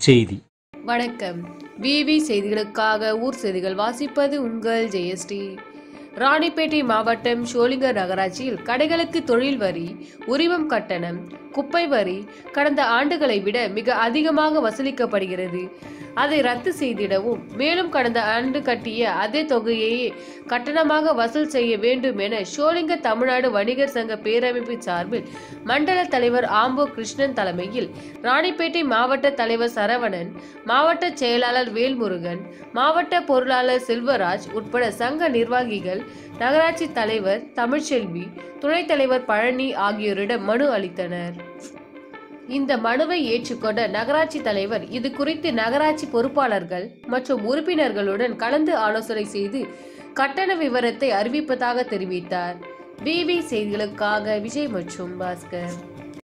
செய்தி வணக்கம் விவி செய்திகளுக்காக ஊர் செய்திகள் வாசிப்பது உங்கள் ஜெயஸ்ரீ ராணிப்பேட்டை மாவட்டம் ஷோலிங்கர் நகராட்சியில் கடைகளுக்கு தொழில் வரி உரிமம் கட்டணம் குப்பை வரி கடந்த ஆண்டுகளை விட மிக அதிகமாக வசூலிக்கப்படுகிறது அதை ரத்து செய்திடவும் மேலும் கடந்த ஆண்டு கட்டிய அதே தொகையையே கட்டணமாக வசூல் செய்ய வேண்டும் என ஷோலிங்க தமிழ்நாடு வணிகர் சங்க பேரமைப்பு சார்பில் மண்டல தலைவர் ஆம்போ கிருஷ்ணன் தலைமையில் ராணிப்பேட்டை மாவட்ட தலைவர் சரவணன் மாவட்ட செயலாளர் வேல்முருகன் மாவட்ட பொருளாளர் செல்வராஜ் உட்பட சங்க நிர்வாகிகள் நகராட்சி தலைவர் தமிழ்ச்செல்வி துணைத் தலைவர் பழனி ஆகியோரிடம் மனு அளித்தனர் இந்த மனுவை ஏற்றுக்கொண்ட நகராட்சி தலைவர் இது குறித்து நகராட்சி பொறுப்பாளர்கள் மற்றும் உறுப்பினர்களுடன் கலந்து ஆலோசனை செய்து கட்டண விவரத்தை அறிவிப்பதாக தெரிவித்தார் பிபி செய்திகளுக்காக விஜய் மற்றும் பாஸ்கர்